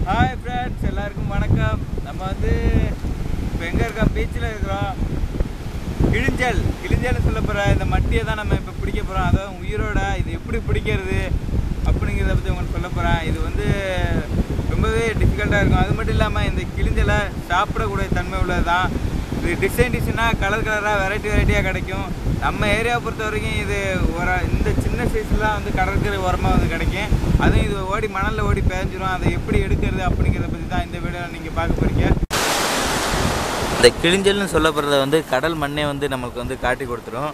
hi friends எல்லாருக்கும் வணக்கம் நம்ம வந்து இப்போ எங்கே இருக்கோம் பீச்சில் இருக்கிறோம் கிழிஞ்சல் கிழிஞ்சல்னு சொல்ல போகிற இந்த மட்டியை தான் நம்ம இப்போ பிடிக்க போகிறோம் அதாவது உயிரோட இது எப்படி பிடிக்கிறது அப்படிங்கிறத பற்றி உங்களுக்கு சொல்ல போகிறேன் இது வந்து ரொம்பவே டிஃபிகல்ட்டாக இருக்கும் அது மட்டும் இல்லாமல் இந்த கிழிஞ்சலை சாப்பிடக்கூடிய தன்மை உள்ளது தான் இது டிசைன் டிசைனாக கலர் கலராக வெரைட்டி வெரைட்டியாக கிடைக்கும் நம்ம ஏரியாவை பொறுத்த வரைக்கும் இது ஒரு இந்த சின்ன சைஸில் தான் வந்து கடற்கரை ஓரமாக வந்து கிடைக்கும் அதுவும் இது ஓடி மணலில் ஓடி பேஞ்சிரும் அதை எப்படி எடுக்கிறது அப்படிங்கிறத பற்றி தான் இந்த வீடியோவில் நீங்கள் பார்க்க போகிறீங்க இந்த கிழிஞ்சல்னு சொல்லப்படுறத வந்து கடல் மண்ணே வந்து நம்மளுக்கு வந்து காட்டி கொடுத்துரும்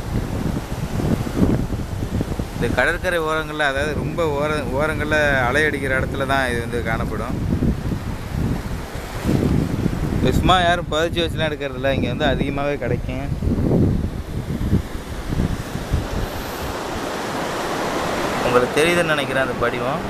இந்த கடற்கரை ஓரங்களில் அதாவது ரொம்ப ஓர ஓரங்களில் அலையடிக்கிற இடத்துல தான் இது வந்து காணப்படும் இது சும்மா யாரும் புதைச்சி வச்சுலாம் எடுக்கிறதில்ல இங்கே வந்து அதிகமாகவே கிடைக்கும் உங்களுக்கு தெரியுதுன்னு நினைக்கிறேன் அந்த படிவம்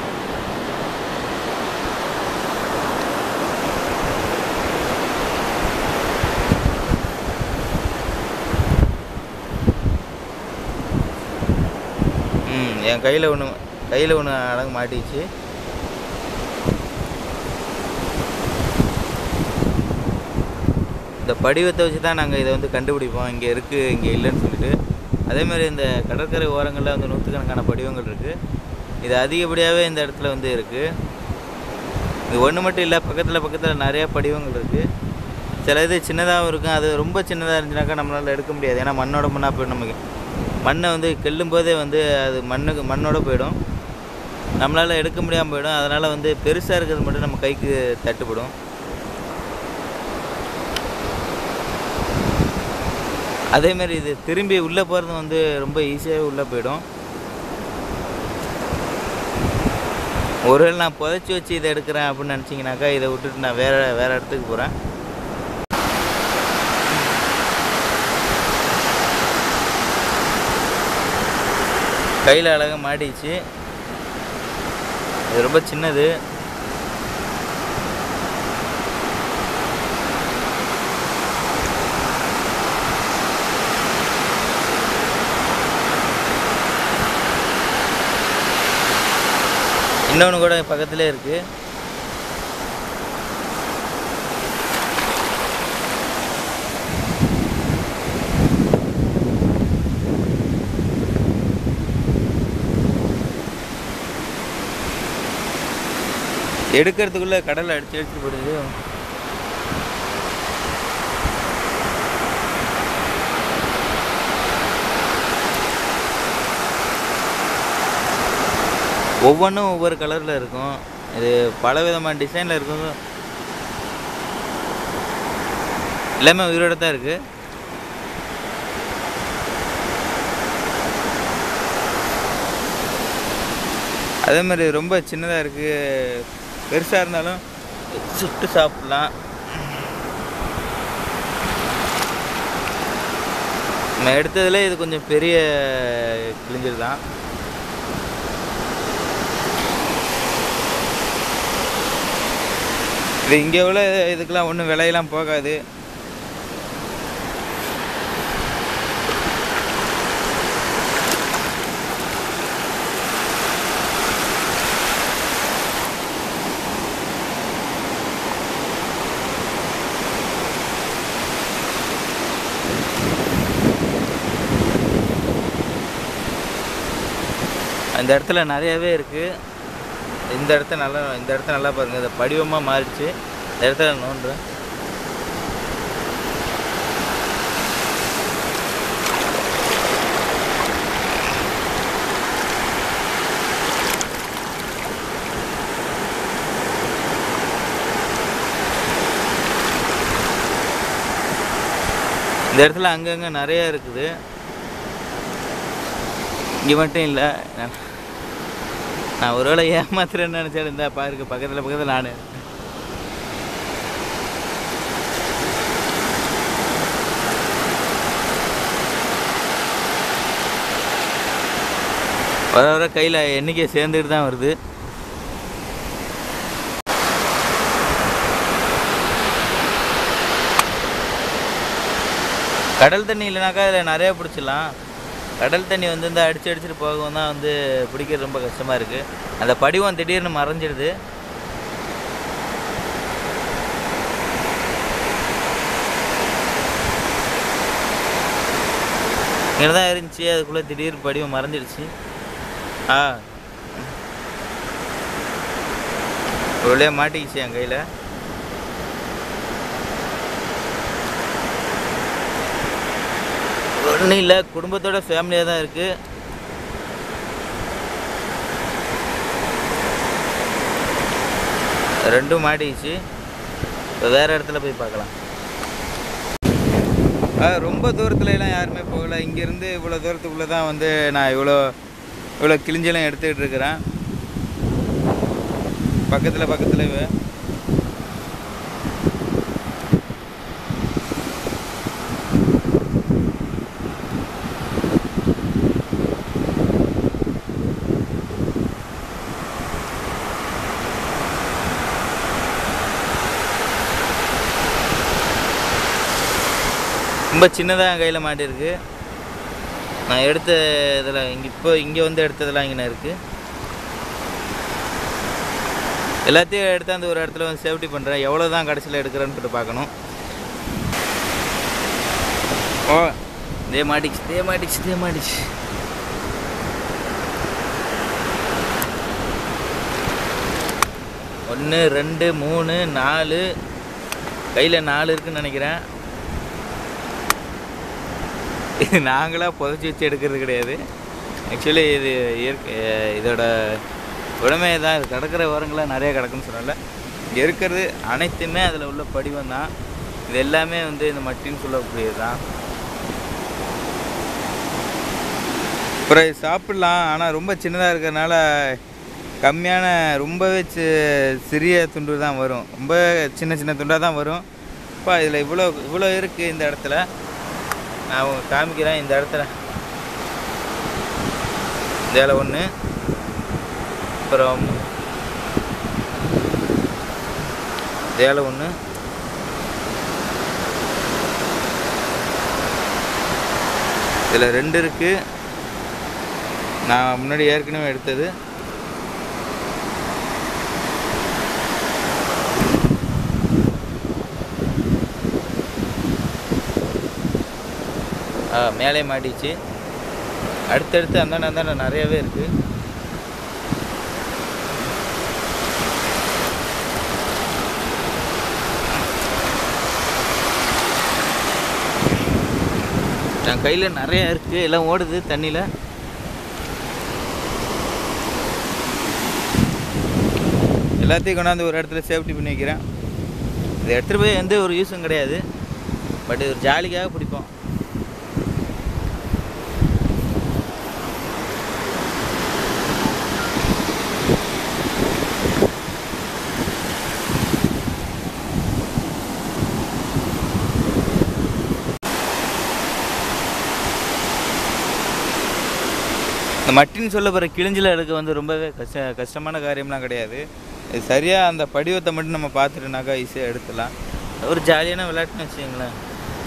ம் என் கையில் ஒன்று கையில் ஒன்று அடங்கு மாட்டிச்சு இந்த படிவத்தை வச்சு தான் நாங்கள் இதை வந்து கண்டுபிடிப்போம் இங்கே இருக்குது இங்கே இல்லைன்னு சொல்லிட்டு அதே மாதிரி இந்த கடற்கரை ஓரங்களில் வந்து நூற்றுக்கணக்கான படிவங்கள் இருக்குது இது அதிகப்படியாகவே இந்த இடத்துல வந்து இருக்குது இது ஒன்று மட்டும் இல்லை பக்கத்தில் பக்கத்தில் நிறையா படிவங்கள் இருக்குது சில இது சின்னதாகவும் இருக்கும் அது ரொம்ப சின்னதாக இருந்துச்சுனாக்கா நம்மளால் எடுக்க முடியாது ஏன்னா மண்ணோட மண்ணாக போயிடும் நமக்கு மண்ணை வந்து கெல்லும் போதே வந்து அது மண்ணுக்கு மண்ணோட போயிடும் நம்மளால் எடுக்க முடியாமல் போயிடும் அதனால் வந்து பெருசாக இருக்கிறது மட்டும் நம்ம கைக்கு தட்டுப்படும் அதேமாரி இது திரும்பி உள்ளே போகிறது வந்து ரொம்ப ஈஸியாகவே உள்ளே போயிடும் ஒருவேளை நான் புதைச்சி வச்சு இதை எடுக்கிறேன் அப்படின்னு நினச்சிங்கனாக்கா இதை விட்டுட்டு நான் வேறு வேறு இடத்துக்கு போகிறேன் கையில் அழகாக மாட்டிச்சு இது ரொம்ப சின்னது இன்னொன்று கூட பக்கத்துலேயே இருக்குது எடுக்கிறதுக்குள்ளே கடலை அடிச்சு அடிச்சு போடுது ஒவ்வொன்றும் ஒவ்வொரு கலரில் இருக்கும் இது பல விதமான டிசைனில் இருக்கும் எல்லாமே உயிரோட தான் இருக்குது அதே மாதிரி ரொம்ப சின்னதாக இருக்குது பெருசாக இருந்தாலும் சுட்டு சாப்பிட்லாம் நம்ம எடுத்ததுல இது கொஞ்சம் பெரிய கிழிஞ்சல் தான் இது இங்கே உள்ள இதுக்கெல்லாம் ஒன்றும் விலையெல்லாம் போகாது அந்த இடத்துல நிறையவே இருக்குது இந்த இடத்த நல்லா இந்த இடத்த நல்லா பாருங்கள் இந்த படிவமாக மாறிடுச்சு இந்த இடத்துல நோண்டுறேன் இந்த இடத்துல அங்கங்கே நிறைய இருக்குது இங்கே மட்டும் இல்லை நான் நான் ஒருவேளை ஏமாத்துறேன்னு நினச்சேன் இருந்தா பாருங்க பக்கத்தில் பக்கத்தில் நான் வர வர கையில் எண்ணிக்கை சேர்ந்துட்டு தான் வருது கடல் தண்ணி இல்லைனாக்கா இதில் நிறைய பிடிச்சிடலாம் கடல் தண்ணி வந்து இந்த அடிச்சு அடிச்சுட்டு போகவும் தான் வந்து பிடிக்கிறது ரொம்ப கஷ்டமாக இருக்குது அந்த படிவம் திடீர்னு மறைஞ்சிடுது இங்கே தான் இருந்துச்சு அதுக்குள்ளே திடீர்னு படிவம் மறந்துடுச்சு ஆ ஒரு வழியாக மாட்டிக்கிச்சு என் கையில் ஒன்றும் இல்லை குடும்பத்தோட ஃபேமிலியாக தான் இருக்குது ரெண்டும் மாட்டிக்கிச்சு இப்போ வேறு இடத்துல போய் பார்க்கலாம் ஆ, ரொம்ப தூரத்துல எல்லாம் யாருமே போகல இங்கேருந்து இவ்வளோ தூரத்துக்குள்ளே தான் வந்து நான் இவ்வளோ இவ்வளோ கிழிஞ்செல்லாம் எடுத்துக்கிட்டு இருக்கிறேன் பக்கத்தில் பக்கத்தில் ரொம்ப சின்னதாக என் கையில் மாட்டியிருக்கு நான் எடுத்த இதில் இங்கே இப்போ இங்கே வந்து எடுத்ததெல்லாம் இங்கே இருக்குது எல்லாத்தையும் எடுத்தாந்து ஒரு இடத்துல வந்து சேஃப்டி பண்ணுறேன் எவ்வளோ தான் கடைசியில் எடுக்கிறேன்னு சொல்லிட்டு பார்க்கணும் ஓ இதே மாட்டிச்சு இதே மாட்டிச்சு இதே மாட்டிச்சு ஒன்று ரெண்டு மூணு நாலு கையில் நாலு இருக்குன்னு நினைக்கிறேன் இது நாங்களாக புதைச்சி வச்சு எடுக்கிறது கிடையாது ஆக்சுவலி இது இயற்கை இதோட உடமை தான் இது கிடக்கிற உரங்களாக நிறைய கிடக்குன்னு சொன்னால இங்கே இருக்கிறது அனைத்துமே அதில் உள்ள படிவம் தான் இது எல்லாமே வந்து இந்த மட்டின்னு சொல்லக்கூடியது தான் அப்புறம் இது சாப்பிட்லாம் ஆனால் ரொம்ப சின்னதாக இருக்கிறதுனால கம்மியான ரொம்பவே சி- சிறிய துண்டு தான் வரும் ரொம்ப சின்ன சின்ன துண்டாக தான் வரும் இப்போ இதில் இவ்வளோ இவ்வளோ இருக்குது இந்த இடத்துல நான் உங்களுக்கு காமிக்கிறேன் இந்த இடத்துல இதில் ஒன்று அப்புறம் இதில் ஒன்று இதில் ரெண்டு இருக்குது நான் முன்னாடி ஏற்கனவே எடுத்தது ஆ, மேலே மாட்டிச்சு அடுத்தடுத்து அந்தாண்ட அந்தாண்ட நிறையவே இருக்குது என் கையில் நிறைய இருக்குது எல்லாம் ஓடுது தண்ணியில் எல்லாத்தையும் கொண்டாந்து ஒரு இடத்துல சேஃப்டி பண்ணி வைக்கிறேன் இதை எடுத்துகிட்டு போய் எந்த ஒரு யூஸும் கிடையாது பட் இது ஒரு ஜாலிக்காக பிடிப்போம் இந்த மட்டின்னு சொல்லப்படுற கிழிஞ்சில் எடுக்க வந்து ரொம்பவே கஷ்ட கஷ்டமான காரியம்லாம் கிடையாது இது சரியாக அந்த படிவத்தை மட்டும் நம்ம பார்த்துட்டோம்னாக்கா ஈஸியாக எடுத்துடலாம் ஒரு ஜாலியான விளையாட்டுன்னு வச்சுக்கோங்களேன்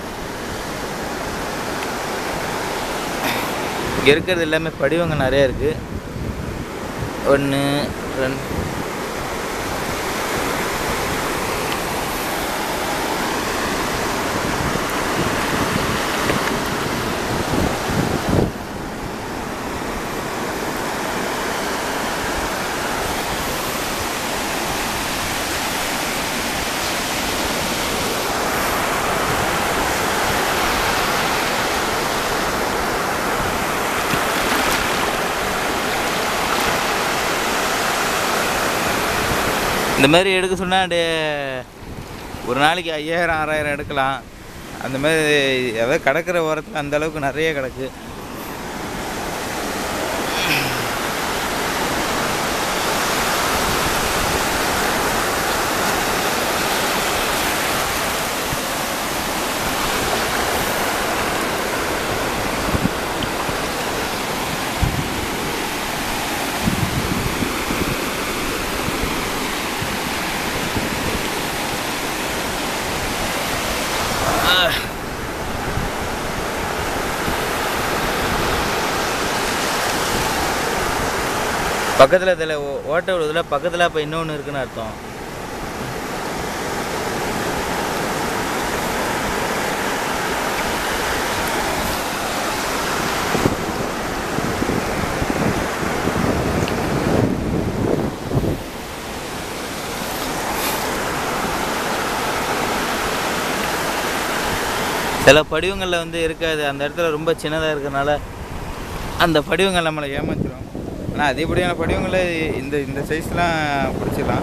இங்கே இருக்கிறது எல்லாமே படிவங்க நிறையா இருக்குது ஒன்று ரெண்டு இந்த மாதிரி எடுக்க சொன்னால் ஒரு நாளைக்கு ஐயாயிரம் ஆறாயிரம் எடுக்கலாம் அந்த மாதிரி அதாவது கிடக்கிற ஓரத்தில் அந்த அளவுக்கு நிறைய கிடக்கு பக்கத்தில் இதில் ஓட்டை விழுதுல பக்கத்தில் அப்போ இன்னொன்று இருக்குன்னு அர்த்தம் சில படிவங்களில் வந்து இருக்காது அந்த இடத்துல ரொம்ப சின்னதாக இருக்கிறனால அந்த படிவங்கள் நம்மளை ஏமாத்திடும் ஆனால் அதிகப்படியான படிவங்களை இந்த இந்த சைஸ்லாம் பிடிச்சிடலாம்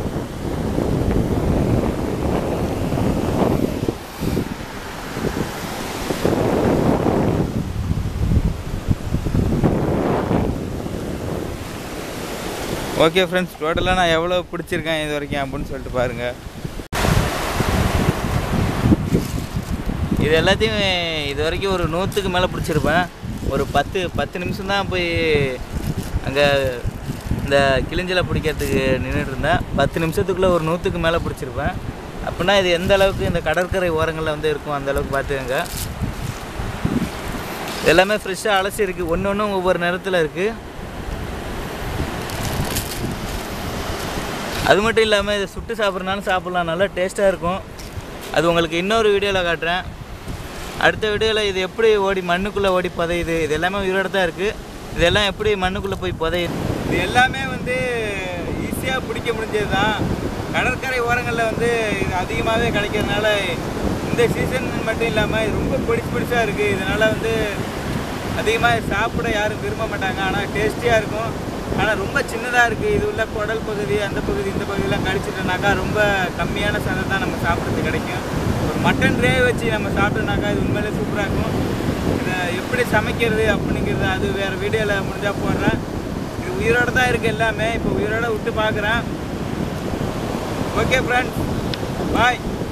ஓகே ஃப்ரெண்ட்ஸ் டோட்டலாக நான் எவ்வளோ பிடிச்சிருக்கேன் இது வரைக்கும் அப்படின்னு சொல்லிட்டு பாருங்கள் இது எல்லாத்தையும் இது வரைக்கும் ஒரு நூற்றுக்கு மேலே பிடிச்சிருப்பேன் ஒரு பத்து பத்து நிமிஷம் தான் போய் அங்கே இந்த கிளிஞ்சலை பிடிக்கிறதுக்கு நின்றுட்டு இருந்தேன் பத்து நிமிஷத்துக்குள்ளே ஒரு நூற்றுக்கு மேலே பிடிச்சிருப்பேன் அப்படின்னா இது எந்த அளவுக்கு இந்த கடற்கரை ஓரங்களில் வந்து இருக்கும் அந்த அளவுக்கு பார்த்துக்கங்க இது எல்லாமே ஃப்ரெஷ்ஷாக அலசி இருக்குது ஒன்று ஒன்றும் ஒவ்வொரு நேரத்தில் இருக்குது அது மட்டும் இல்லாமல் இதை சுட்டு சாப்பிட்றனாலும் சாப்பிட்லாம் நல்லா டேஸ்ட்டாக இருக்கும் அது உங்களுக்கு இன்னொரு வீடியோவில் காட்டுறேன் அடுத்த வீடியோவில் இது எப்படி ஓடி மண்ணுக்குள்ளே ஓடி புதையுது இது எல்லாமே உயிரோட தான் இருக்குது இதெல்லாம் எப்படி மண்ணுக்குள்ளே போய் புதையுது இது எல்லாமே வந்து ஈஸியாக பிடிக்க முடிஞ்சது தான் கடற்கரை ஓரங்களில் வந்து இது அதிகமாகவே கிடைக்கிறதுனால இந்த சீசன் மட்டும் இல்லாமல் இது ரொம்ப பிடிச்சி பிடிச்சா இருக்குது இதனால் வந்து அதிகமாக சாப்பிட யாரும் விரும்ப மாட்டாங்க ஆனால் டேஸ்டியாக இருக்கும் ஆனால் ரொம்ப சின்னதாக இருக்குது இது உள்ள குடல் பகுதி அந்த பகுதி இந்த பகுதியெலாம் கடிச்சிட்டோம்னாக்கா ரொம்ப கம்மியான சதை தான் நம்ம சாப்பிட்றது கிடைக்கும் ஒரு மட்டன் கிரேவி வச்சு நம்ம சாப்பிட்டோம்னாக்கா இது உண்மையிலே சூப்பராக இருக்கும் இதை எப்படி சமைக்கிறது அப்படிங்கிறது அது வேறு வீடியோவில் முடிஞ்சால் போடுறேன் இது உயிரோட தான் இருக்குது எல்லாமே இப்போ உயிரோட விட்டு பார்க்குறேன் ஓகே ஃப்ரெண்ட்ஸ் பாய்